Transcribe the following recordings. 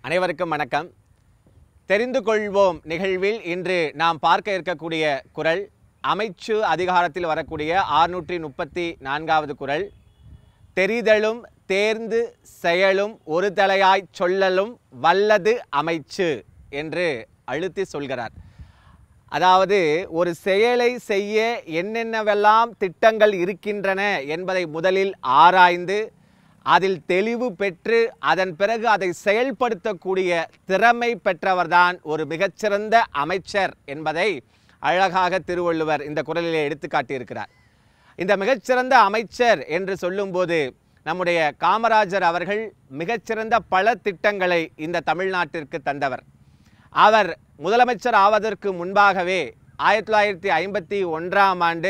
அனைவருக்கும் வணக்கம் தெரிந்து கொள்வோம் நிகழ்வில் இன்று நாம் பார்க்க இருக்கக்கூடிய குரல் அமைச்சு அதிகாரத்தில் வரக்கூடிய ஆறுநூற்றி முப்பத்தி நான்காவது குரல் தெரிதலும் தேர்ந்து செயலும் ஒரு தலையாய் சொல்லலும் வல்லது அமைச்சு என்று அழுத்தி சொல்கிறார் அதாவது ஒரு செயலை செய்ய என்னென்னவெல்லாம் திட்டங்கள் இருக்கின்றன என்பதை முதலில் ஆராய்ந்து அதில் தெளிவு பெற்று அதன் பிறகு அதை செயல்படுத்தக்கூடிய திறமை பெற்றவர்தான் ஒரு மிகச்சிறந்த அமைச்சர் என்பதை அழகாக திருவள்ளுவர் இந்த குரலிலே எடுத்து காட்டியிருக்கிறார் இந்த மிகச்சிறந்த அமைச்சர் என்று சொல்லும்போது நம்முடைய காமராஜர் அவர்கள் மிகச்சிறந்த பல திட்டங்களை இந்த தமிழ்நாட்டிற்கு தந்தவர் அவர் முதலமைச்சர் ஆவதற்கு முன்பாகவே ஆயிரத்தி தொள்ளாயிரத்தி ஐம்பத்தி ஒன்றாம் ஆண்டு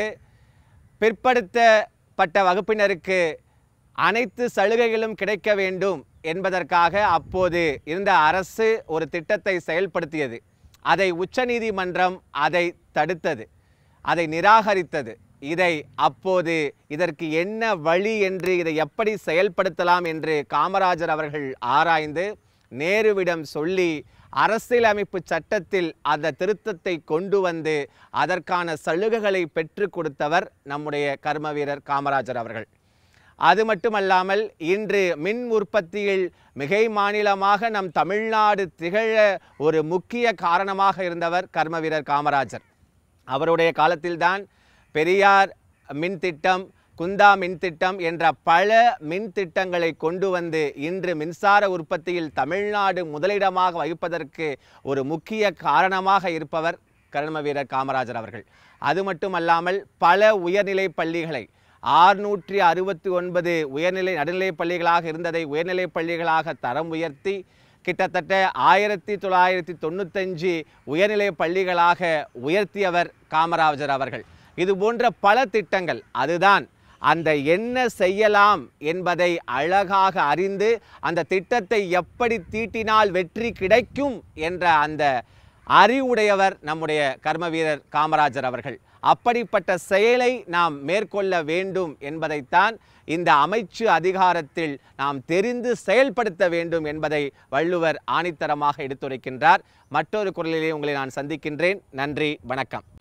பிற்படுத்தப்பட்ட வகுப்பினருக்கு அனைத்து சலுகைகளும் கிடைக்க வேண்டும் என்பதற்காக அப்போது இருந்த அரசு ஒரு திட்டத்தை செயல்படுத்தியது அதை உச்சநீதிமன்றம் அதை தடுத்தது அதை நிராகரித்தது இதை அப்போது இதற்கு என்ன வழி என்று இதை எப்படி செயல்படுத்தலாம் என்று காமராஜர் அவர்கள் ஆராய்ந்து நேருவிடம் சொல்லி அரசியலமைப்பு சட்டத்தில் அந்த திருத்தத்தை கொண்டு வந்து அதற்கான சலுகைகளை பெற்று கொடுத்தவர் நம்முடைய கர்ம வீரர் காமராஜர் அவர்கள் அது மட்டுமல்லாமல் இன்று மின் உற்பத்தியில் மிகை மாநிலமாக நம் தமிழ்நாடு திகழ ஒரு முக்கிய காரணமாக இருந்தவர் கர்ம வீரர் காமராஜர் அவருடைய காலத்தில்தான் பெரியார் மின் திட்டம் குந்தா மின் திட்டம் என்ற பல மின் திட்டங்களை கொண்டு வந்து இன்று மின்சார உற்பத்தியில் தமிழ்நாடு முதலிடமாக வகிப்பதற்கு ஒரு முக்கிய காரணமாக இருப்பவர் கர்ம வீரர் காமராஜர் அவர்கள் அது மட்டுமல்லாமல் பல உயர்நிலை பள்ளிகளை ஆறுநூற்றி அறுபத்தி ஒன்பது உயர்நிலை நடுநிலைப் பள்ளிகளாக இருந்ததை உயர்நிலைப் பள்ளிகளாக தரம் உயர்த்தி கிட்டத்தட்ட ஆயிரத்தி தொள்ளாயிரத்தி தொண்ணூத்தஞ்சு உயர்நிலை பள்ளிகளாக உயர்த்தியவர் காமராஜர் அவர்கள் இது போன்ற பல திட்டங்கள் அதுதான் அந்த என்ன செய்யலாம் என்பதை அழகாக அறிந்து அந்த திட்டத்தை எப்படி தீட்டினால் வெற்றி கிடைக்கும் என்ற அந்த அறிவுடையவர் நம்முடைய கர்ம வீரர் காமராஜர் அவர்கள் அப்படிப்பட்ட செயலை நாம் மேற்கொள்ள வேண்டும் என்பதைத்தான் இந்த அமைச்சு அதிகாரத்தில் நாம் தெரிந்து செயல்படுத்த வேண்டும் என்பதை வள்ளுவர் ஆணித்தரமாக எடுத்துரைக்கின்றார் மற்றொரு குரலிலே உங்களை நான் சந்திக்கின்றேன் நன்றி வணக்கம்